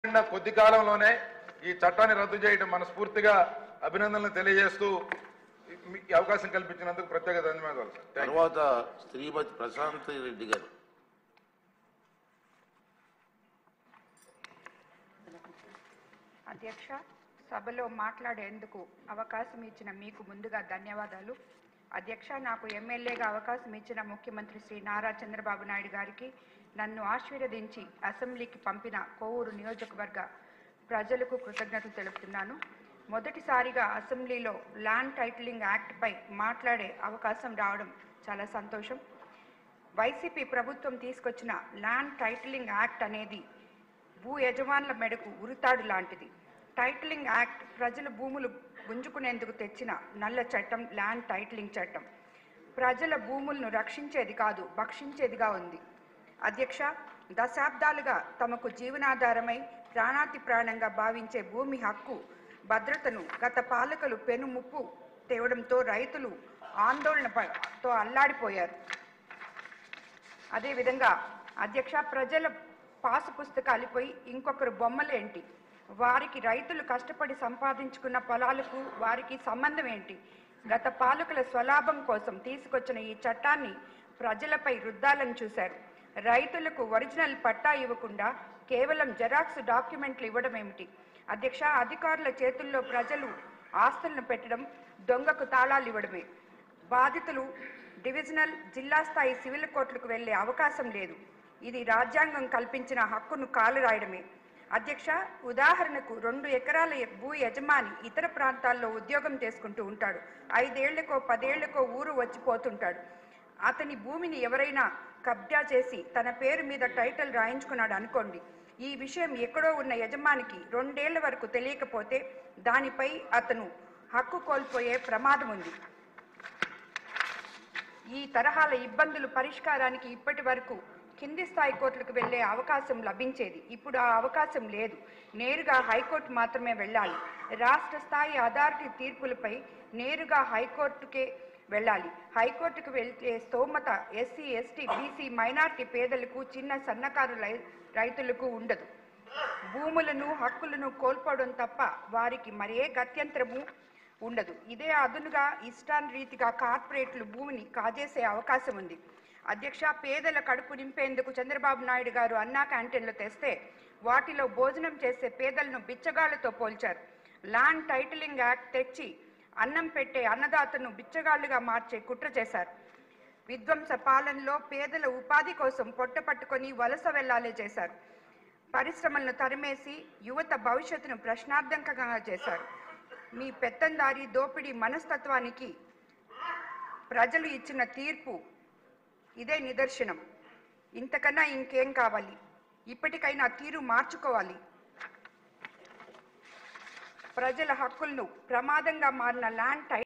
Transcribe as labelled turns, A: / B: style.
A: నిన్న కొద్ది కాలంలోనే ఈ చట్టాన్ని రద్దు చేయడం మనస్ఫూర్తిగా అభినందనలు తెలియజేస్తూ ఈ- ఈ అవకాశం కల్పించినందుకు ప్రత్యేక ధన్యవాదాలు సార్ థాంక్యూ.
B: తర్వాత శ్రీమతి ప్రశాంతి రెడ్డి గారు
C: అధ్యక్ష సభలో మాట్లాడేందుకు అవకాశం ఇచ్చిన మీకు ముందుగా ధన్యవాదాలు అధ్యక్ష నాకు ఎమ్మెల్యేగా అవకాశం ఇచ్చిన ముఖ్యమంత్రి శ్రీ నారా చంద్రబాబు నాయుడు గారికి నన్ను ఆశీర్వదించి అసెంబ్లీకి పంపిన కోవూరు నియోజకవర్గ ప్రజలకు కృతజ్ఞతలు తెలుపుతున్నాను మొదటిసారిగా అసెంబ్లీలో ల్యాండ్ టైటిలింగ్ యాక్ట్పై మాట్లాడే అవకాశం రావడం చాలా సంతోషం వైసీపీ ప్రభుత్వం తీసుకొచ్చిన ల్యాండ్ టైటిలింగ్ యాక్ట్ అనేది భూ యజమానుల మెడకు ఉరితాడు లాంటిది టైటిలింగ్ యాక్ట్ ప్రజల భూములు గుంజుకునేందుకు తెచ్చిన నల్ల చట్టం ల్యాండ్ టైటిలింగ్ చట్టం ప్రజల భూములను రక్షించేది కాదు భక్షించేదిగా ఉంది అధ్యక్ష దశాబ్దాలుగా తమకు జీవనాధారమై ప్రాణాతి ప్రాణంగా భావించే భూమి హక్కు భద్రతను గత పాలకులు పెనుముప్పు తేవడంతో రైతులు ఆందోళనతో అల్లాడిపోయారు అదేవిధంగా అధ్యక్ష ప్రజల పాసు పుస్తకాలపై ఇంకొకరు బొమ్మలేంటి వారికి రైతులు కష్టపడి సంపాదించుకున్న పొలాలకు వారికి సంబంధం ఏంటి గత పాలకుల స్వలాభం కోసం తీసుకొచ్చిన ఈ చట్టాన్ని ప్రజలపై రుద్దాలని చూశారు రైతులకు ఒరిజినల్ పట్టా ఇవ్వకుండా కేవలం జెరాక్స్ డాక్యుమెంట్లు ఇవ్వడం ఏమిటి అధ్యక్ష అధికారుల చేతుల్లో ప్రజలు ఆస్తులను పెట్టడం దొంగకు తాళాలు ఇవ్వడమే బాధితులు డివిజనల్ జిల్లా స్థాయి సివిల్ కోర్టులకు వెళ్లే అవకాశం లేదు ఇది రాజ్యాంగం కల్పించిన హక్కును కాలురాయడమే అధ్యక్ష ఉదాహరణకు రెండు ఎకరాల ఎ- భూ యజమాని ఇతర ప్రాంతాల్లో ఉద్యోగం చేసుకుంటూ ఉంటాడు ఐదేళ్లకో పదేళ్లకో ఊరు వచ్చిపోతుంటాడు అతని భూమిని ఎవరైనా కబ్జా చేసి తన పేరు మీద టైటిల్ రాయించుకున్నాడు అనుకోండి ఈ విషయం ఎక్కడో ఉన్న యజమానికి రెండేళ్ల వరకు తెలియకపోతే దానిపై అతను హక్కు కోల్పోయే ప్రమాదం ఉంది ఈ తరహాల ఇబ్బందులు పరిష్కారానికి ఇప్పటి వరకు కింది స్థాయి కోర్టులకు వెళ్లే అవకాశం లభించేది ఇప్పుడు ఆ అవకాశం లేదు నేరుగా హైకోర్టు మాత్రమే వెళ్ళాలి రాష్ట్ర స్థాయి అథారిటీ తీర్పులపై నేరుగా హైకోర్టుకే వెళ్ళాలి హైకోర్టుకు వెళ్తే స్తోమత ఎస్సీ ఎస్టీ బీసీ మైనార్టీ పేదలకు చిన్న సన్నకారు రై- రైతులకు ఉండదు భూములను హక్కులను కోల్పోవడం తప్ప వారికి మరే గత్యంతరము ఉండదు ఇదే అదునుగా ఇష్టాన్ రీతిగా కార్పొరేట్లు భూమిని కాజేసే అవకాశం ఉంది అధ్యక్ష పేదల కడుపు నింపేందుకు చంద్రబాబు నాయుడు గారు అన్నా క్యాంటీన్లు తెస్తే వాటిలో భోజనం చేసే పేదలను బిచ్చగాళ్లతో పోల్చారు ల్యాండ్ టైటిలింగ్ యాక్ట్ తెచ్చి అన్నం పెట్టే అన్నదాతను బిచ్చగాళ్లుగా మార్చే కుట్ర చేశారు విధ్వంస పాలనలో పేదల ఉపాధి కోసం పొట్ట పట్టుకొని వలస వెళ్లాలే చేశారు పరిశ్రమలను తరిమేసి యువత భవిష్యత్తును ప్రశ్నార్థకంగా చేశారు మీ పెత్తందారి దోపిడీ మనస్తత్వానికి ప్రజలు ఇచ్చిన తీర్పు ఇదే నిదర్శనం ఇంతకన్నా ఇంకేం కావాలి ఇప్పటికైనా తీరు మార్చుకోవాలి ప్రజల హక్కులను ప్రమాదంగా మారిన ల్యాండ్ టై